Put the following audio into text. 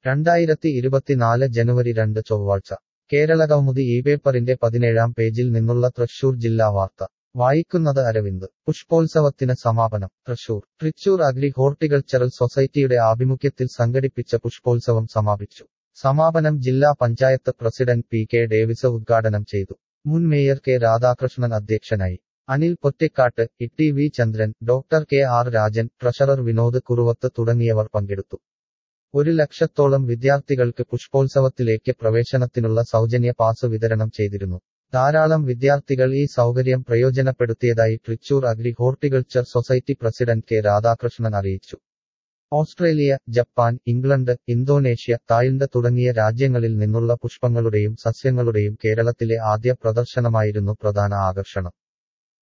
രണ്ടായിരത്തി ഇരുപത്തിനാല് ജനുവരി രണ്ട് ചൊവ്വാഴ്ച കേരളകൗമുദി ഈ പേപ്പറിന്റെ പതിനേഴാം പേജിൽ നിന്നുള്ള തൃശൂർ ജില്ലാ വാർത്ത വായിക്കുന്നത് അരവിന്ദ് പുഷ്പോത്സവത്തിന് സമാപനം തൃശൂർ തൃശൂർ അഗ്രി ഹോർട്ടിക്കൾച്ചറൽ സൊസൈറ്റിയുടെ ആഭിമുഖ്യത്തിൽ സംഘടിപ്പിച്ച പുഷ്പോത്സവം സമാപിച്ചു സമാപനം ജില്ലാ panchayat president P K Davis ഉദ്ഘാടനം ചെയ്തു മുൻ മേയർ കെ രാധാകൃഷ്ണൻ അധ്യക്ഷനായി Anil Pottekkatt E V Chandran doctor K R Rajan treasurer Vinod Kuruvath തുടങ്ങിയവർ പങ്കെടുത്തു ഒരു ലക്ഷത്തോളം വിദ്യാർത്ഥികൾക്ക് പുഷ്പോത്സവത്തിലേക്ക് പ്രവേശനത്തിനുള്ള സൗജന്യ പാസ് വിതരണം ചെയ്തിരുന്നു ധാരാളം വിദ്യാർത്ഥികൾ ഈ സൗകര്യം പ്രയോജനപ്പെടുത്തിയതായി Trichur agri horticulture society president K Radhakrishnan അറിയിച്ചു Australia Japan England Indonesia Thailand തുടങ്ങിയ രാജ്യങ്ങളിൽ നിന്നുള്ള പുഷ്പങ്ങളുടെയും സസ്യങ്ങളുടെയും കേരളത്തിലെ ആദ്യ പ്രദർശനമായിരുന്നു പ്രധാന ആകർഷണം